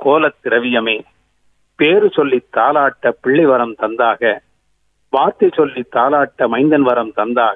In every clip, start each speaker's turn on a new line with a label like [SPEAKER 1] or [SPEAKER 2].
[SPEAKER 1] கோலத் திரவியமே பேரு சொல்லி தாளாட்ட பிள்ளை வரம் தந்தாக வார்த்தை சொல்லி தாளாட்ட மைந்தன் வரம் தந்தாக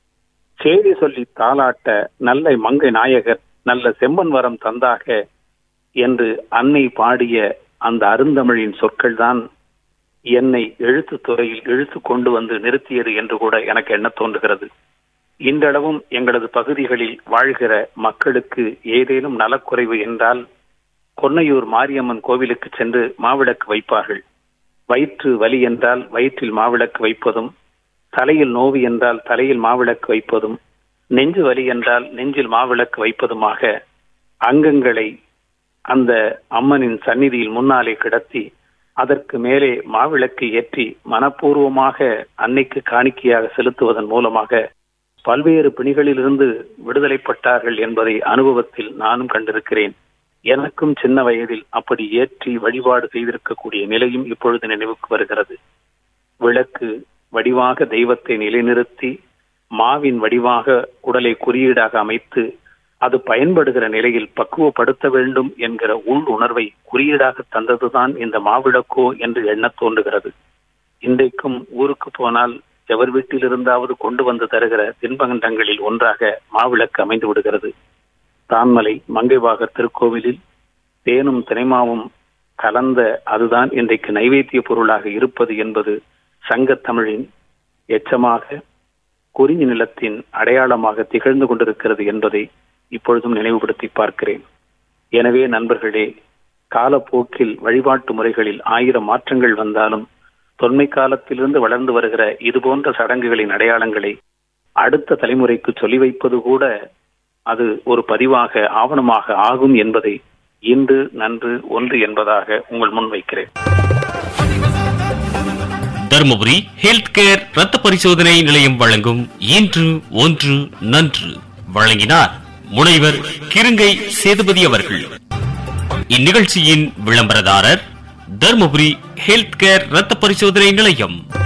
[SPEAKER 1] செய்தி சொல்லி தாளாட்ட நல்ல மங்கை நாயகர் நல்ல செம்மன் வரம் தந்தாக என்று அன்னை பாடிய அந்த அருந்தமிழின் சொற்கள்தான் என்னை எழுத்து துறையில் இழுத்து கொண்டு வந்து நிறுத்தியது என்று கூட எனக்கு எண்ண தோன்றுகிறது இன்றளவும் எங்களது பகுதிகளில் வாழ்கிற மக்களுக்கு ஏதேனும் நலக்குறைவு என்றால் கொன்னையூர் மாரியம்மன் கோவிலுக்கு சென்று மாவிளக்கு வைப்பார்கள் வயிற்று வலி என்றால் வயிற்றில் மாவிளக்கு வைப்பதும் தலையில் நோவு என்றால் தலையில் மாவிளக்கு வைப்பதும் நெஞ்சு வலி என்றால் நெஞ்சில் மாவிளக்கு வைப்பதுமாக அங்கங்களை அந்த அம்மனின் சந்நிதியில் முன்னாலே கிடத்தி அதற்கு மேலே மாவிளக்கு ஏற்றி மனப்பூர்வமாக அன்னைக்கு காணிக்கையாக செலுத்துவதன் மூலமாக பல்வேறு பிணிகளிலிருந்து விடுதலைப்பட்டார்கள் என்பதை அனுபவத்தில் நானும் கண்டிருக்கிறேன் எனக்கும் சின்ன வயதில் அப்படி ஏற்றி வழிபாடு செய்திருக்கக்கூடிய நிலையும் இப்பொழுது நினைவுக்கு வருகிறது விளக்கு வடிவாக தெய்வத்தை நிலைநிறுத்தி மாவின் வடிவாக உடலை குறியீடாக அமைத்து அது பயன்படுகிற நிலையில் பக்குவப்படுத்த வேண்டும் என்கிற உள் உணர்வை குறியீடாக தந்ததுதான் இந்த மாவிளக்கோ என்று எண்ணத் தோன்றுகிறது இன்றைக்கும் ஊருக்கு போனால் எவர் வீட்டில் இருந்தாவது கொண்டு வந்து தருகிற தின்பகண்டங்களில் ஒன்றாக மாவிளக்கு அமைந்து விடுகிறது தான்மலை மங்கைவாகர் திருக்கோவிலில் தேனும் தினைமாவும் கலந்த அதுதான் இன்றைக்கு நைவேத்திய பொருளாக இருப்பது என்பது சங்கத்தமிழின் எச்சமாக குறிஞ்சி நிலத்தின் அடையாளமாக திகழ்ந்து கொண்டிருக்கிறது என்பதை இப்பொழுதும் நினைவுபடுத்தி பார்க்கிறேன் எனவே நண்பர்களே காலப்போக்கில் வழிபாட்டு முறைகளில் ஆயிரம் மாற்றங்கள் வந்தாலும் தொன்மை காலத்திலிருந்து வளர்ந்து வருகிற இது போன்ற சடங்குகளின் அடையாளங்களை அடுத்த தலைமுறைக்கு சொல்லி வைப்பது கூட அது ஒரு பதிவாக ஆவணமாக ஆகும் என்பதை இன்று நன்று ஒன்று என்பதாக உங்கள் முன் வைக்கிறேன்
[SPEAKER 2] தருமபுரி ஹெல்த் கேர் ரத்த பரிசோதனை நிலையம் வழங்கும் இன்று ஒன்று நன்று வழங்கினார் முனைவர் கிருங்கை சேதுபதி அவர்கள் இந்நிகழ்ச்சியின் விளம்பரதாரர் தருமபுரி ஹெல்த் கேர் ரத்த பரிசோதனை நிலையம்